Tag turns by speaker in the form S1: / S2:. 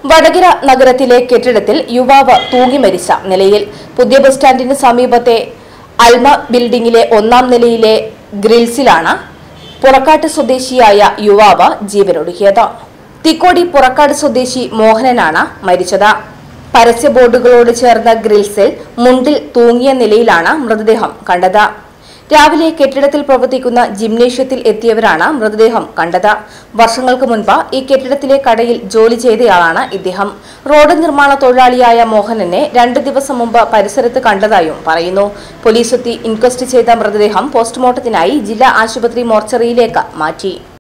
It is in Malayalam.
S1: വടകര നഗരത്തിലെ കെട്ടിടത്തിൽ യുവാവ് തൂങ്ങി മരിച്ച നിലയിൽ പുതിയ ബസ് സ്റ്റാൻഡിന് സമീപത്തെ അൽമ ബിൽഡിംഗിലെ ഒന്നാം നിലയിലെ ഗ്രിൽസിലാണ് പുറക്കാട്ട് സ്വദേശിയായ യുവാവ് ജീവനൊടുക്കിയത് തിക്കോടി പുറക്കാട് സ്വദേശി മോഹനനാണ് മരിച്ചത് പരസ്യ ബോർഡുകളോട് ചേർന്ന ഗ്രിൽസിൽ മുണ്ടിൽ തൂങ്ങിയ നിലയിലാണ് മൃതദേഹം കണ്ടത് രാവിലെ കെട്ടിടത്തിൽ പ്രവർത്തിക്കുന്ന ജിംനേഷ്യത്തിൽ എത്തിയവരാണ് മൃതദേഹം കണ്ടത് വർഷങ്ങൾക്ക് മുൻപ് ഈ കെട്ടിടത്തിലെ കടയിൽ ജോലി ചെയ്തയാളാണ് ഇദ്ദേഹം റോഡ് നിർമ്മാണ തൊഴിലാളിയായ മോഹനനെ രണ്ട് ദിവസം മുമ്പ് പരിസരത്ത് കണ്ടതായും പറയുന്നു പോലീസ് എത്തി ഇൻക്വസ്റ്റ് ചെയ്ത മൃതദേഹം പോസ്റ്റ്മോർട്ടത്തിനായി ജില്ലാ ആശുപത്രി മോർച്ചറിയിലേക്ക് മാറ്റി